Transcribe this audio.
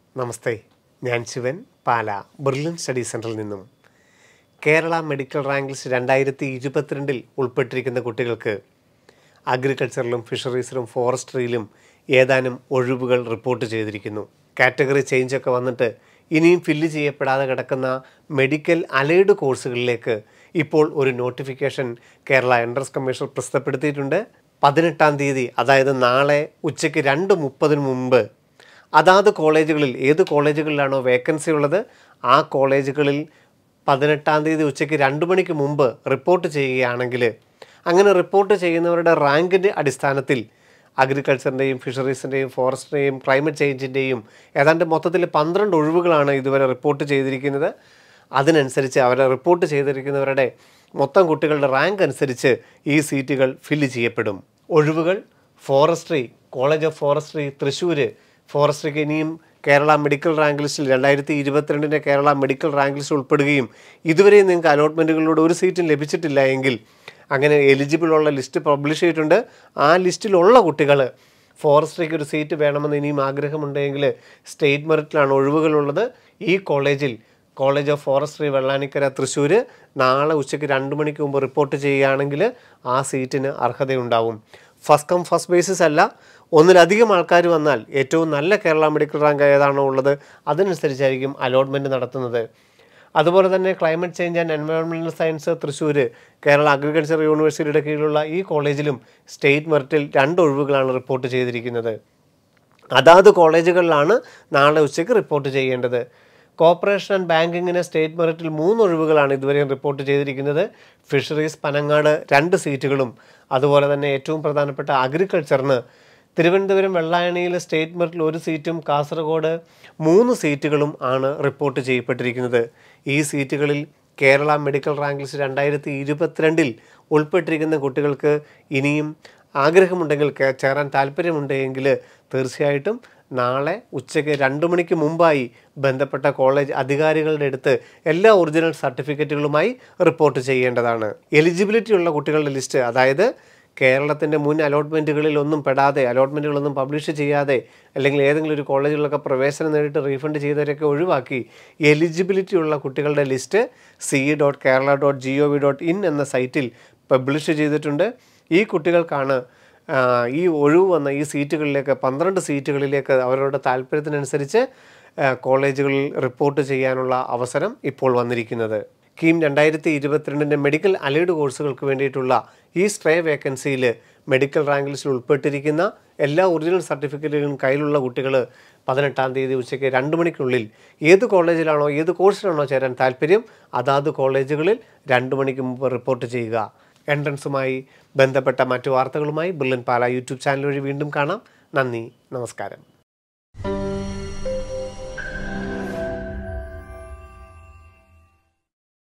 നമസ്തേ ഞാൻ ശിവൻ പാല Berlin study സെൻറ്ററിൽ നിന്നും കേരള മെഡിക്കൽ റാങ്ക് ലിസ്റ്റ് രണ്ടായിരത്തി ഇരുപത്തിരണ്ടിൽ ഉൾപ്പെട്ടിരിക്കുന്ന കുട്ടികൾക്ക് അഗ്രികൾച്ചറിലും ഫിഷറീസിലും ഫോറസ്ട്രിയിലും ഏതാനും ഒഴിവുകൾ റിപ്പോർട്ട് ചെയ്തിരിക്കുന്നു കാറ്റഗറി ചേഞ്ചൊക്കെ വന്നിട്ട് ഇനിയും ഫില്ല് ചെയ്യപ്പെടാതെ കിടക്കുന്ന മെഡിക്കൽ അലൈഡ് കോഴ്സുകളിലേക്ക് ഇപ്പോൾ ഒരു നോട്ടിഫിക്കേഷൻ കേരള എൻട്രൻസ് കമ്മീഷൻ പ്രസിദ്ധപ്പെടുത്തിയിട്ടുണ്ട് പതിനെട്ടാം തീയതി അതായത് നാളെ ഉച്ചയ്ക്ക് രണ്ട് മുപ്പതിന് മുമ്പ് അതാത് കോളേജുകളിൽ ഏത് കോളേജുകളിലാണോ വേക്കൻസി ഉള്ളത് ആ കോളേജുകളിൽ പതിനെട്ടാം തീയതി ഉച്ചയ്ക്ക് രണ്ട് മണിക്ക് മുമ്പ് റിപ്പോർട്ട് ചെയ്യുകയാണെങ്കിൽ അങ്ങനെ റിപ്പോർട്ട് ചെയ്യുന്നവരുടെ റാങ്കിൻ്റെ അടിസ്ഥാനത്തിൽ അഗ്രികൾച്ചറിൻ്റെയും ഫിഷറീസിൻ്റെയും ഫോറസ്റ്റിൻ്റെയും ക്ലൈമറ്റ് ചേഞ്ചിൻ്റെയും ഏതാണ്ട് മൊത്തത്തിൽ പന്ത്രണ്ട് ഒഴിവുകളാണ് ഇതുവരെ റിപ്പോർട്ട് ചെയ്തിരിക്കുന്നത് അതിനനുസരിച്ച് അവരെ റിപ്പോർട്ട് ചെയ്തിരിക്കുന്നവരുടെ മൊത്തം കുട്ടികളുടെ റാങ്ക് അനുസരിച്ച് ഈ സീറ്റുകൾ ഫില്ല് ചെയ്യപ്പെടും ഒഴിവുകൾ forestry college of forestry Thrissur ഫോറസ്ട്രിക്ക് ഇനിയും കേരള മെഡിക്കൽ റാങ്ക് ലിസ്റ്റിൽ രണ്ടായിരത്തി ഇരുപത്തിരണ്ടിൻ്റെ കേരള മെഡിക്കൽ റാങ്ക് ലിസ്റ്റ് ഉൾപ്പെടുകയും ഇതുവരെയും നിങ്ങൾക്ക് അലോട്ട്മെൻറ്റുകളിലൂടെ ഒരു സീറ്റും ലഭിച്ചിട്ടില്ല എങ്കിൽ അങ്ങനെ എലിജിബിൾ ഉള്ള ലിസ്റ്റ് പബ്ലിഷ് ചെയ്തിട്ടുണ്ട് ആ ലിസ്റ്റിലുള്ള കുട്ടികൾ ഫോറസ്ട്രിക്ക് ഒരു സീറ്റ് വേണമെന്ന് ഇനിയും ആഗ്രഹമുണ്ടെങ്കിൽ സ്റ്റേറ്റ് മെറിറ്റിലാണ് ഒഴിവുകളുള്ളത് ഈ കോളേജിൽ college of forestry Vellanikkara Thrissur നാളെ ഉച്ചയ്ക്ക് രണ്ട് മണിക്ക് മുമ്പ് റിപ്പോർട്ട് ചെയ്യുകയാണെങ്കിൽ ആ സീറ്റിന് അർഹതയുണ്ടാവും ഫസ്റ്റ് കം ഫസ്റ്റ് ബേസിസ് അല്ല ഒന്നിലധികം ആൾക്കാർ വന്നാൽ ഏറ്റവും നല്ല കേരള മെഡിക്കൽ റാങ്ക് ഏതാണോ ഉള്ളത് അതിനനുസരിച്ചായിരിക്കും അലോട്ട്മെൻറ്റ് നടത്തുന്നത് അതുപോലെ തന്നെ climate change and environmental science Thrissur Kerala agriculture യൂണിവേഴ്സിറ്റിയുടെ കീഴിലുള്ള ഈ കോളേജിലും സ്റ്റേറ്റ് മെറിറ്റിൽ രണ്ട് ഒഴിവുകളാണ് റിപ്പോർട്ട് ചെയ്തിരിക്കുന്നത് അതാത് കോളേജുകളിലാണ് നാളെ ഉച്ചയ്ക്ക് റിപ്പോർട്ട് ചെയ്യേണ്ടത് കോർപ്പറേഷൻ ആൻഡ് ബാങ്കിങ്ങിന് സ്റ്റേറ്റ് മെറിറ്റിൽ മൂന്ന് ഒഴിവുകളാണ് ഇതുവരെ റിപ്പോർട്ട് ചെയ്തിരിക്കുന്നത് ഫിഷറീസ് പനങ്ങാട് രണ്ട് സീറ്റുകളും അതുപോലെ തന്നെ ഏറ്റവും പ്രധാനപ്പെട്ട അഗ്രികൾച്ചറിന് തിരുവനന്തപുരം വെള്ളായണിയിൽ സ്റ്റേറ്റ് മെറിറ്റിൽ ഒരു സീറ്റും കാസർഗോഡ് മൂന്ന് സീറ്റുകളും ആണ് റിപ്പോർട്ട് ചെയ്യപ്പെട്ടിരിക്കുന്നത് ഈ സീറ്റുകളിൽ കേരള മെഡിക്കൽ റാങ്ക് ലിസ്റ്റ് രണ്ടായിരത്തി ഇരുപത്തിരണ്ടിൽ ഉൾപ്പെട്ടിരിക്കുന്ന കുട്ടികൾക്ക് ഇനിയും ആഗ്രഹമുണ്ടെങ്കിൽ കേ- ചേരാൻ താല്പര്യമുണ്ടെങ്കിൽ തീർച്ചയായിട്ടും നാളെ ഉച്ചയ്ക്ക് രണ്ട് മണിക്ക് മുമ്പായി ബന്ധപ്പെട്ട കോളേജ് അധികാരികളുടെ അടുത്ത് എല്ലാ ഒറിജിനൽ സർട്ടിഫിക്കറ്റുകളുമായി റിപ്പോർട്ട് ചെയ്യേണ്ടതാണ് എലിജിബിലിറ്റി ഉള്ള കുട്ടികളുടെ ലിസ്റ്റ് അതായത് കേരളത്തിൻ്റെ മുൻ അലോട്ട്മെൻറ്റുകളിൽ ഒന്നും പെടാതെ അലോട്ട്മെൻറ്റുകളൊന്നും പബ്ലിഷ് ചെയ്യാതെ അല്ലെങ്കിൽ ഏതെങ്കിലും ഒരു കോളേജുകളിലൊക്കെ പ്രവേശനം നേരിട്ട് റീഫണ്ട് ചെയ്തവരൊക്കെ ഒഴിവാക്കി എലിജിബിലിറ്റി ഉള്ള കുട്ടികളുടെ list C dot Kerala dot G O V dot in എന്ന സൈറ്റിൽ പബ്ലിഷ് ചെയ്തിട്ടുണ്ട് ഈ കുട്ടികൾക്കാണ് ആ, ഈ ഒഴിവ് വന്ന ഈ സീറ്റുകളിലേക്ക് പന്ത്രണ്ട് സീറ്റുകളിലേക്ക് അവരുടെ താല്പര്യത്തിനനുസരിച്ച് ആ, കോളേജുകളിൽ റിപ്പോർട്ട് ചെയ്യാനുള്ള അവസരം ഇപ്പോൾ വന്നിരിക്കുന്നത് കീം രണ്ടായിരത്തി ഇരുപത്തിരണ്ടിൻ്റെ മെഡിക്കൽ അലൈഡ് കോഴ്സുകൾക്ക് വേണ്ടിയിട്ടുള്ള ഈ സ്ട്രേ വേക്കൻസിയിൽ മെഡിക്കൽ റാങ്ക് ലിസ്റ്റിൽ ഉൾപ്പെട്ടിരിക്കുന്ന എല്ലാ ഒറിജിനൽ സർട്ടിഫിക്കറ്റുകളും കയ്യിലുള്ള കുട്ടികൾ പതിനെട്ടാം തീയതി ഉച്ചയ്ക്ക് രണ്ട് മണിക്കുള്ളിൽ ഏത് കോളേജിലാണോ ഏത് കോഴ്സിലാണോ ചേരാൻ താല്പര്യം അതാത് കോളേജുകളിൽ രണ്ട് മണിക്ക് മുമ്പ് റിപ്പോർട്ട് ചെയ്യുക എൻട്രൻസുമായി ബന്ധപ്പെട്ട മറ്റു വാർത്തകളുമായി ബുള്ളൻ പാല യൂട്യൂബ് ചാനൽ വഴി വീണ്ടും കാണാം നന്ദി നമസ്കാരം